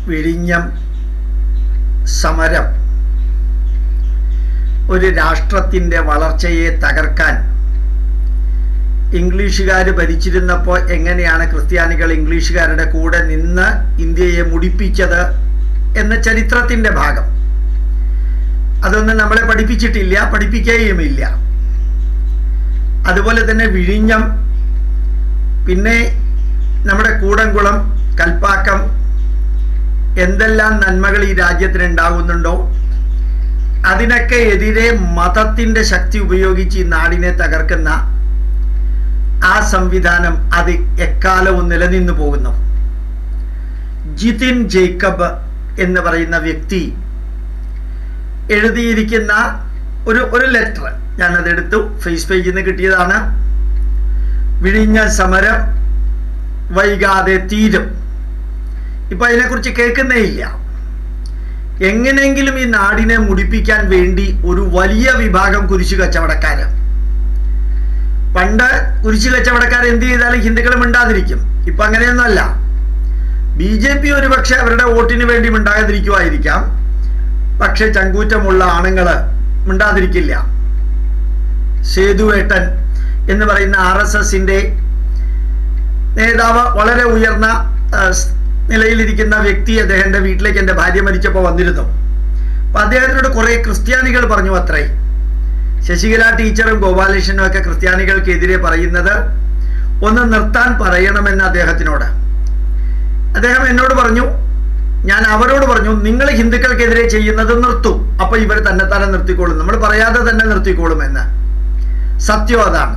വിഴിഞ്ഞം സമരം ഒരു രാഷ്ട്രത്തിൻ്റെ വളർച്ചയെ തകർക്കാൻ ഇംഗ്ലീഷുകാർ ഭരിച്ചിരുന്നപ്പോൾ എങ്ങനെയാണ് ക്രിസ്ത്യാനികൾ ഇംഗ്ലീഷുകാരുടെ കൂടെ നിന്ന് ഇന്ത്യയെ മുടിപ്പിച്ചത് എന്ന ചരിത്രത്തിൻ്റെ ഭാഗം അതൊന്നും നമ്മളെ പഠിപ്പിച്ചിട്ടില്ല പഠിപ്പിക്കുകയുമില്ല അതുപോലെ തന്നെ വിഴിഞ്ഞം പിന്നെ നമ്മുടെ കൂടംകുളം കൽപ്പാക്കം എന്തെല്ലാം നന്മകൾ ഈ രാജ്യത്തിന് ഉണ്ടാകുന്നുണ്ടോ അതിനൊക്കെ എതിരെ മതത്തിൻ്റെ ശക്തി ഉപയോഗിച്ച് ഈ നാടിനെ തകർക്കുന്ന ആ സംവിധാനം അത് എക്കാലവും നിലനിന്നു പോകുന്നു ജിതിൻ ജേക്കബ് എന്ന് പറയുന്ന വ്യക്തി എഴുതിയിരിക്കുന്ന ഒരു ഒരു ലെറ്റർ ഞാനതെടുത്തു ഫേസ് പേജിൽ നിന്ന് കിട്ടിയതാണ് വിഴിഞ്ഞ സമരം വൈകാതെ തീരും ഇപ്പൊ അതിനെക്കുറിച്ച് കേൾക്കുന്നേ ഇല്ല എങ്ങനെയെങ്കിലും ഈ നാടിനെ മുടിപ്പിക്കാൻ വേണ്ടി ഒരു വലിയ വിഭാഗം കുരിശു കച്ചവടക്കാര് പണ്ട് കുരിശു കച്ചവടക്കാർ എന്ത് ചെയ്താലും ഹിന്ദുക്കൾ മിണ്ടാതിരിക്കും ഇപ്പൊ അങ്ങനെയൊന്നുമല്ല ബി ജെ പി ഒരുപക്ഷെ അവരുടെ വോട്ടിന് വേണ്ടി മിണ്ടാതിരിക്കുമായിരിക്കാം പക്ഷെ ചങ്കൂറ്റമുള്ള ആണുങ്ങള് മിണ്ടാതിരിക്കില്ല സേതുവേട്ടൻ എന്ന് പറയുന്ന ആർ എസ് എസിന്റെ നേതാവ് വളരെ ഉയർന്ന നിലയിലിരിക്കുന്ന വ്യക്തി അദ്ദേഹത്തിന്റെ വീട്ടിലേക്ക് എൻ്റെ ഭാര്യ മരിച്ചപ്പോൾ വന്നിരുന്നു അപ്പൊ അദ്ദേഹത്തിനോട് കുറെ ക്രിസ്ത്യാനികൾ പറഞ്ഞു അത്രേ ശശികല ടീച്ചറും ഗോപാലകൃഷ്ണനും ഒക്കെ ക്രിസ്ത്യാനികൾക്കെതിരെ പറയുന്നത് ഒന്ന് നിർത്താൻ പറയണമെന്ന് അദ്ദേഹത്തിനോട് അദ്ദേഹം എന്നോട് പറഞ്ഞു ഞാൻ അവരോട് പറഞ്ഞു നിങ്ങൾ ഹിന്ദുക്കൾക്കെതിരെ ചെയ്യുന്നത് നിർത്തും അപ്പൊ ഇവർ തന്നെ തന്നെ നിർത്തിക്കോളും നമ്മൾ പറയാതെ തന്നെ നിർത്തിക്കോളും എന്ന് സത്യം അതാണ്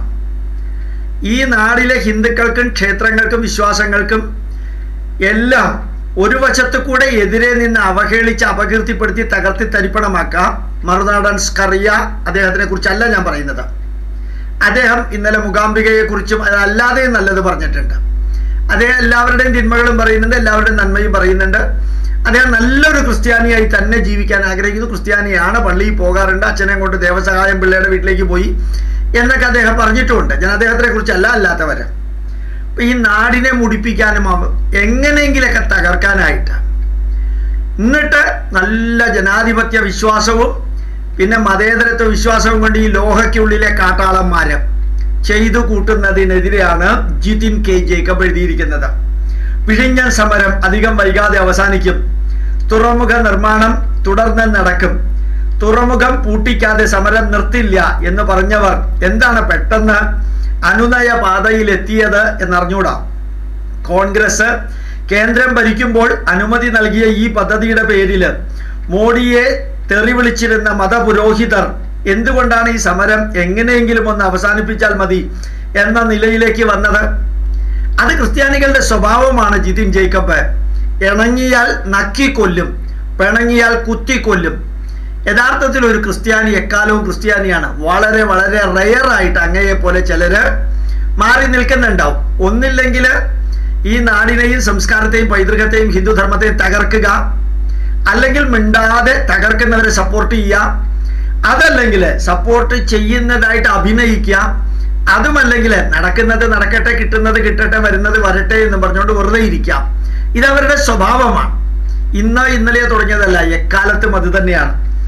ഈ നാടിലെ ഹിന്ദുക്കൾക്കും ക്ഷേത്രങ്ങൾക്കും വിശ്വാസങ്ങൾക്കും എല്ലാം ഒരു വശത്തു കൂടെ എതിരെ നിന്ന് അവഹേളിച്ച് അപകീർത്തിപ്പെടുത്തി തകർത്തി തരിപ്പണമാക്കാം മറുനാടൻ സ്കറിയ അദ്ദേഹത്തിനെ കുറിച്ചല്ല ഞാൻ പറയുന്നത് അദ്ദേഹം ഇന്നലെ മുഖാംബികയെ കുറിച്ചും അതല്ലാതെ നല്ലത് പറഞ്ഞിട്ടുണ്ട് അദ്ദേഹം എല്ലാവരുടെയും തിന്മകളും പറയുന്നുണ്ട് എല്ലാവരുടെയും നന്മയും പറയുന്നുണ്ട് അദ്ദേഹം നല്ലൊരു ക്രിസ്ത്യാനിയായി തന്നെ ജീവിക്കാൻ ആഗ്രഹിക്കുന്നു ക്രിസ്ത്യാനിയാണ് പള്ളിയിൽ പോകാറുണ്ട് അച്ഛനെ കൊണ്ട് ദേവസഹായം പിള്ളയുടെ വീട്ടിലേക്ക് പോയി എന്നൊക്കെ അദ്ദേഹം പറഞ്ഞിട്ടുമുണ്ട് ഞാൻ അദ്ദേഹത്തിനെ കുറിച്ചല്ല അല്ലാത്തവര് ഈ നാടിനെ മുടിപ്പിക്കാനും എങ്ങനെയെങ്കിലൊക്കെ തകർക്കാനായിട്ട് എന്നിട്ട് നല്ല ജനാധിപത്യ വിശ്വാസവും പിന്നെ മതേതരത്വ വിശ്വാസവും കൊണ്ട് ഈ ലോഹയ്ക്കുള്ളിലെ കാട്ടാളന്മാര് ചെയ്തു കൂട്ടുന്നതിനെതിരെയാണ് ജിതിൻ കെ ജേക്കബ് എഴുതിയിരിക്കുന്നത് വിഴിഞ്ഞൻ സമരം അധികം വൈകാതെ അവസാനിക്കും തുറമുഖ നിർമ്മാണം തുടർന്ന് നടക്കും തുറമുഖം പൂട്ടിക്കാതെ സമരം നിർത്തില്ല എന്ന് പറഞ്ഞവർ എന്താണ് പെട്ടെന്ന് അനുനയ പാതയിൽ എത്തിയത് എന്നറിഞ്ഞൂടാ കോൺഗ്രസ് കേന്ദ്രം ഭരിക്കുമ്പോൾ അനുമതി നൽകിയ ഈ പദ്ധതിയുടെ പേരിൽ മോഡിയെ തെറി വിളിച്ചിരുന്ന മതപുരോഹിതർ എന്തുകൊണ്ടാണ് ഈ സമരം എങ്ങനെയെങ്കിലും ഒന്ന് അവസാനിപ്പിച്ചാൽ മതി എന്ന നിലയിലേക്ക് വന്നത് അത് ക്രിസ്ത്യാനികളുടെ സ്വഭാവമാണ് ജിതിൻ ജേക്കബ് ഇണങ്ങിയാൽ നക്കിക്കൊല്ലും പിണങ്ങിയാൽ കുത്തിക്കൊല്ലും യഥാർത്ഥത്തിൽ ഒരു ക്രിസ്ത്യാനി എക്കാലവും ക്രിസ്ത്യാനിയാണ് വളരെ വളരെ റെയർ ആയിട്ട് അങ്ങയെ പോലെ ചിലര് മാറി നിൽക്കുന്നുണ്ടാവും ഒന്നില്ലെങ്കിൽ ഈ നാടിനെയും സംസ്കാരത്തെയും പൈതൃകത്തെയും ഹിന്ദുധർമ്മത്തെയും തകർക്കുക അല്ലെങ്കിൽ മിണ്ടാതെ തകർക്കുന്നവരെ സപ്പോർട്ട് ചെയ്യുക അതല്ലെങ്കിൽ സപ്പോർട്ട് ചെയ്യുന്നതായിട്ട് അഭിനയിക്കുക അതുമല്ലെങ്കിൽ നടക്കുന്നത് നടക്കട്ടെ കിട്ടുന്നത് കിട്ടട്ടെ വരുന്നത് വരട്ടെ എന്ന് പറഞ്ഞുകൊണ്ട് വെറുതെ ഇരിക്കാം ഇതവരുടെ സ്വഭാവമാണ് ഇന്ന് ഇന്നലെ തുടങ്ങിയതല്ല എക്കാലത്തും അത് തന്നെയാണ്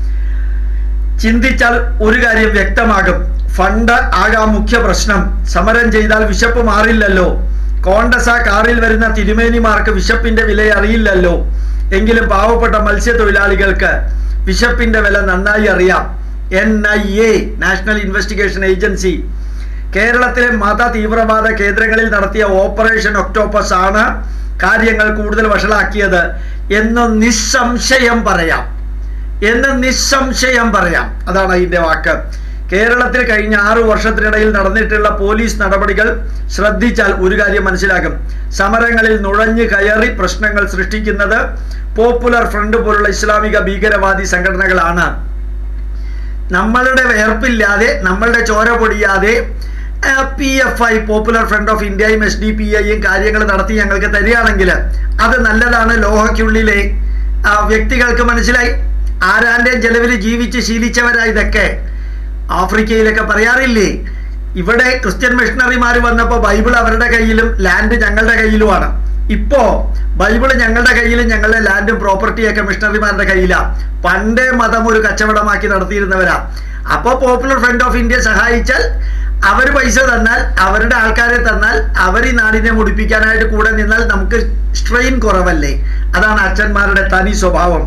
ചിന്തിച്ചാൽ ഒരു കാര്യം വ്യക്തമാകും ഫണ്ട് ആകാം മുഖ്യ പ്രശ്നം സമരം ചെയ്താൽ വിശപ്പ് മാറില്ലല്ലോ കോണ്ടസ കാറിൽ വരുന്ന തിരുമേനിമാർക്ക് വിശപ്പിന്റെ വില അറിയില്ലല്ലോ എങ്കിലും പാവപ്പെട്ട മത്സ്യത്തൊഴിലാളികൾക്ക് വിശപ്പിന്റെ വില നന്നായി അറിയാം N I A national investigation agency കേരളത്തിലെ മത തീവ്രവാദ കേന്ദ്രങ്ങളിൽ നടത്തിയ ഓപ്പറേഷൻ ഒക്ടോപ്പസ് ആണ് കാര്യങ്ങൾ കൂടുതൽ വഷളാക്കിയത് എന്ന് നിസ്സംശയം പറയാം എന്ന് നിസ്സംശയം പറയാം അതാണ് അതിന്റെ വാക്ക് കേരളത്തിൽ കഴിഞ്ഞ ആറു വർഷത്തിനിടയിൽ നടന്നിട്ടുള്ള പോലീസ് നടപടികൾ ശ്രദ്ധിച്ചാൽ ഒരു കാര്യം മനസ്സിലാകും സമരങ്ങളിൽ നുഴഞ്ഞു കയറി പ്രശ്നങ്ങൾ സൃഷ്ടിക്കുന്നത് പോപ്പുലർ ഫ്രണ്ട് പോലുള്ള ഇസ്ലാമിക ഭീകരവാദി സംഘടനകളാണ് നമ്മളുടെ വേർപ്പില്ലാതെ നമ്മളുടെ ചോര പൊടിയാതെ P F I popular front of ഇന്ത്യയും എസ് ഡി പി ഐയും കാര്യങ്ങൾ നടത്തി ഞങ്ങൾക്ക് തരികയാണെങ്കിൽ അത് നല്ലതാണ് ലോഹയ്ക്കുള്ളിലെ വ്യക്തികൾക്ക് മനസ്സിലായി ആരാന്റെ ചെലവിൽ ജീവിച്ച് ശീലിച്ചവരാ ഇതൊക്കെ ആഫ്രിക്കയിലൊക്കെ പറയാറില്ലേ ഇവിടെ ക്രിസ്ത്യൻ മിഷണറിമാർ വന്നപ്പോൾ ബൈബിൾ അവരുടെ കയ്യിലും ലാൻഡ് ഞങ്ങളുടെ കയ്യിലുമാണ് ഇപ്പോ ബൈബിള് ഞങ്ങളുടെ കയ്യിലും ഞങ്ങളുടെ ലാൻഡും പ്രോപ്പർട്ടിയൊക്കെ മിഷണറിമാരുടെ കയ്യിലാ പണ്ടേ മതം ഒരു കച്ചവടമാക്കി നടത്തിയിരുന്നവരാ അപ്പൊ പോപ്പുലർ ഫ്രണ്ട് ഓഫ് ഇന്ത്യ സഹായിച്ചാൽ അവർ പൈസ തന്നാൽ അവരുടെ ആൾക്കാരെ തന്നാൽ അവർ ഈ നാടിനെ മുടിപ്പിക്കാനായിട്ട് കൂടെ നിന്നാൽ നമുക്ക് സ്ട്രെയിൻ കുറവല്ലേ അതാണ് അച്ഛന്മാരുടെ തനി സ്വഭാവം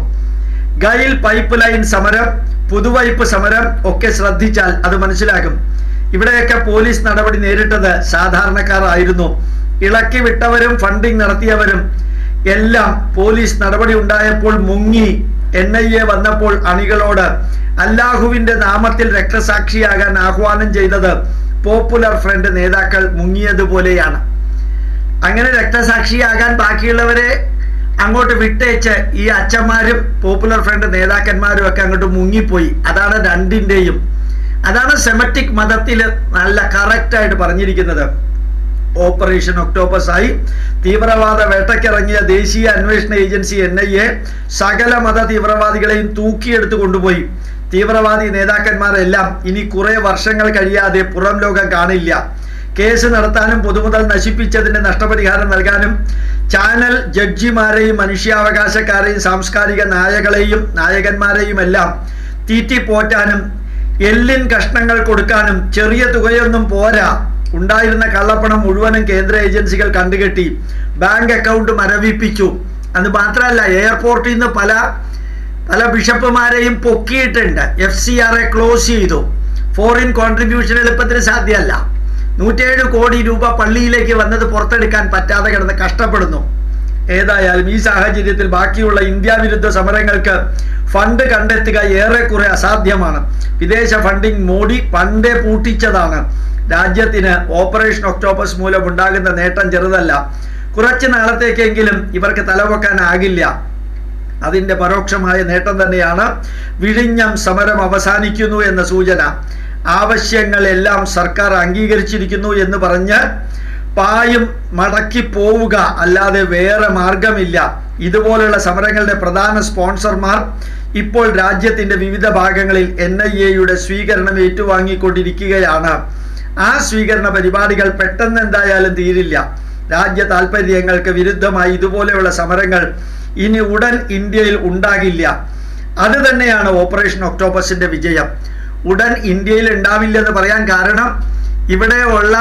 ഗൈൽ പൈപ്പ് ലൈൻ സമരം പുതുവൈപ്പ് സമരം ഒക്കെ ശ്രദ്ധിച്ചാൽ അത് മനസ്സിലാകും ഇവിടെയൊക്കെ പോലീസ് നടപടി നേരിട്ടത് സാധാരണക്കാരായിരുന്നു ഇളക്കി വിട്ടവരും ഫണ്ടിങ് നടത്തിയവരും എല്ലാം പോലീസ് നടപടി ഉണ്ടായപ്പോൾ മുങ്ങി എൻ ഐ എ വന്നപ്പോൾ അണികളോട് അല്ലാഹുവിന്റെ നാമത്തിൽ രക്തസാക്ഷിയാകാൻ ആഹ്വാനം ചെയ്തത് പോപ്പുലർ ഫ്രണ്ട് നേതാക്കൾ മുങ്ങിയതുപോലെയാണ് അങ്ങനെ രക്തസാക്ഷിയാകാൻ ബാക്കിയുള്ളവരെ അങ്ങോട്ട് വിട്ടേച്ച് ഈ അച്ഛന്മാരും പോപ്പുലർ ഫ്രണ്ട് നേതാക്കന്മാരും ഒക്കെ അങ്ങോട്ട് മുങ്ങിപ്പോയി അതാണ് രണ്ടിൻ്റെയും അതാണ് സെമറ്റിക് മതത്തിൽ നല്ല കറക്റ്റായിട്ട് പറഞ്ഞിരിക്കുന്നത് ഓപ്പറേഷൻ ഒക്ടോബസ് ആയി തീവ്രവാദ വേട്ടയ്ക്കിറങ്ങിയ ദേശീയ അന്വേഷണ ഏജൻസി എൻ ഐ എ സകല മത തീവ്രവാദികളെയും തൂക്കിയെടുത്ത് കൊണ്ടുപോയി തീവ്രവാദി നേതാക്കന്മാരെല്ലാം ഇനി കുറെ വർഷങ്ങൾ കഴിയാതെ പുറം ലോകം കാണില്ല കേസ് നടത്താനും പൊതുമുതൽ നശിപ്പിച്ചതിന് നഷ്ടപരിഹാരം നൽകാനും ചാനൽ ജഡ്ജിമാരെയും മനുഷ്യാവകാശക്കാരെയും സാംസ്കാരിക നായകളെയും നായകന്മാരെയും എല്ലാം തീറ്റിപ്പോറ്റാനും എല്ലിൻ കഷ്ണങ്ങൾ കൊടുക്കാനും ചെറിയ തുകയൊന്നും പോരാ ഉണ്ടായിരുന്ന കള്ളപ്പണം മുഴുവനും കേന്ദ്ര ഏജൻസികൾ കണ്ടുകെട്ടി ബാങ്ക് അക്കൗണ്ട് മരവിപ്പിച്ചു അത് മാത്രമല്ല എയർപോർട്ടിൽ നിന്ന് പല പല ബിഷപ്പുമാരെയും പൊക്കിയിട്ടുണ്ട് F C R A close ചെയ്തു ഫോറിൻ കോൺട്രിബ്യൂഷൻ എളുപ്പത്തിന് സാധ്യമല്ല നൂറ്റേഴ് കോടി രൂപ പള്ളിയിലേക്ക് വന്നത് പുറത്തെടുക്കാൻ പറ്റാതെ കിടന്ന് കഷ്ടപ്പെടുന്നു ഏതായാലും ഈ സാഹചര്യത്തിൽ ബാക്കിയുള്ള ഇന്ത്യ വിരുദ്ധ സമരങ്ങൾക്ക് ഫണ്ട് കണ്ടെത്തുക ഏറെക്കുറെ അസാധ്യമാണ് വിദേശ ഫണ്ടിംഗ് മോഡി പണ്ടേ പൂട്ടിച്ചതാണ് രാജ്യത്തിന് ഓപ്പറേഷൻ ഒക്ടോബസ് മൂലം ഉണ്ടാകുന്ന നേട്ടം ചെറുതല്ല കുറച്ച് നാളത്തേക്കെങ്കിലും ഇവർക്ക് തലവെക്കാനാകില്ല അതിൻ്റെ പരോക്ഷമായ നേട്ടം തന്നെയാണ് വിഴിഞ്ഞം സമരം അവസാനിക്കുന്നു എന്ന സൂചന ആവശ്യങ്ങളെല്ലാം സർക്കാർ അംഗീകരിച്ചിരിക്കുന്നു എന്ന് പറഞ്ഞ് പായും മടക്കി പോവുക അല്ലാതെ വേറെ മാർഗമില്ല ഇതുപോലുള്ള സമരങ്ങളുടെ പ്രധാന സ്പോൺസർമാർ ഇപ്പോൾ രാജ്യത്തിന്റെ വിവിധ ഭാഗങ്ങളിൽ എൻ ഐ എയുടെ സ്വീകരണം ഏറ്റുവാങ്ങിക്കൊണ്ടിരിക്കുകയാണ് ആ സ്വീകരണ പരിപാടികൾ പെട്ടെന്ന് എന്തായാലും തീരില്ല രാജ്യ താല്പര്യങ്ങൾക്ക് വിരുദ്ധമായി ഇതുപോലെയുള്ള സമരങ്ങൾ ഇനി ഉടൻ ഇന്ത്യയിൽ ഉണ്ടാകില്ല അത് തന്നെയാണ് ഓപ്പറേഷൻ ഒക്ടോബസിന്റെ വിജയം ഉടൻ ഇന്ത്യയിൽ ഉണ്ടാവില്ലെന്ന് പറയാൻ കാരണം ഇവിടെ ഉള്ള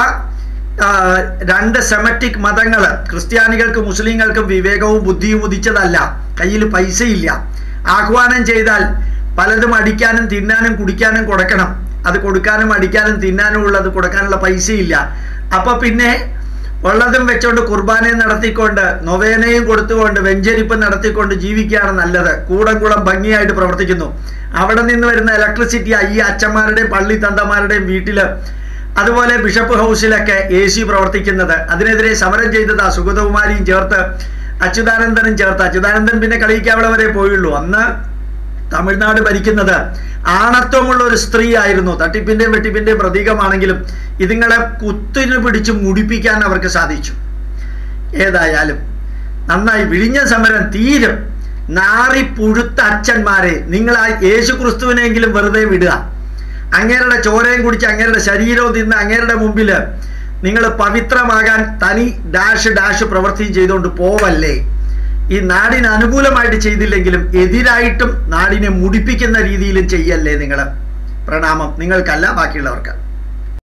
ആ, രണ്ട് സെമറ്റിക് മതങ്ങൾ ക്രിസ്ത്യാനികൾക്കും മുസ്ലിങ്ങൾക്കും വിവേകവും ബുദ്ധിയും ഉദിച്ചതല്ല കയ്യിൽ പൈസയില്ല ആഹ്വാനം ചെയ്താൽ പലതും അടിക്കാനും തിന്നാനും കുടിക്കാനും കൊടുക്കണം അത് കൊടുക്കാനും അടിക്കാനും തിന്നാനും ഉള്ളത് കൊടുക്കാനുള്ള പൈസയില്ല അപ്പൊ പിന്നെ ഉള്ളതും വെച്ചോണ്ട് കുർബാനയും നടത്തിക്കൊണ്ട് നൊവേനയും കൊടുത്തുകൊണ്ട് വെഞ്ചരിപ്പ് നടത്തിക്കൊണ്ട് ജീവിക്കുകയാണ് നല്ലത് കൂടം കൂടം ഭംഗിയായിട്ട് പ്രവർത്തിക്കുന്നു അവിടെ നിന്ന് വരുന്ന ഇലക്ട്രിസിറ്റി ഈ അച്ഛന്മാരുടെയും പള്ളി തന്തമാരുടെയും വീട്ടില് അതുപോലെ ബിഷപ്പ് ഹൗസിലൊക്കെ എ സി പ്രവർത്തിക്കുന്നത് അതിനെതിരെ സമരം ചെയ്തത് ആ സുഗതകുമാരിയും ചേർത്ത് അച്യുതാനന്ദനും ചേർത്ത് അച്യുതാനന്ദൻ പിന്നെ കളിയിക്കാവിടെ വരെ പോയുള്ളൂ അന്ന് തമിഴ്നാട് ഭരിക്കുന്നത് ആണത്വമുള്ള ഒരു സ്ത്രീ ആയിരുന്നു തട്ടിപ്പിന്റെയും വെട്ടിപ്പിന്റെയും പ്രതീകമാണെങ്കിലും ഇതുങ്ങളെ കുത്തിനു പിടിച്ച് മുടിപ്പിക്കാൻ അവർക്ക് സാധിച്ചു ഏതായാലും നന്നായി വിഴിഞ്ഞ സമരം തീരും നാറി പുഴുത്ത അച്ഛന്മാരെ നിങ്ങൾ ആ യേശു ക്രിസ്തുവിനെങ്കിലും വെറുതെ വിടുക അങ്ങേരുടെ ചോരയും കുടിച്ച് അങ്ങേരുടെ ശരീരവും തിന്ന് അങ്ങേരുടെ മുമ്പിൽ നിങ്ങൾ പവിത്രമാകാൻ തനി ഡാഷ് ഡാഷ് പ്രവൃത്തിയും ചെയ്തുകൊണ്ട് പോവല്ലേ ഈ നാടിന് അനുകൂലമായിട്ട് ചെയ്തില്ലെങ്കിലും എതിരായിട്ടും നാടിനെ മുടിപ്പിക്കുന്ന രീതിയിലും ചെയ്യല്ലേ നിങ്ങൾ പ്രണാമം നിങ്ങൾക്കല്ല ബാക്കിയുള്ളവർക്ക്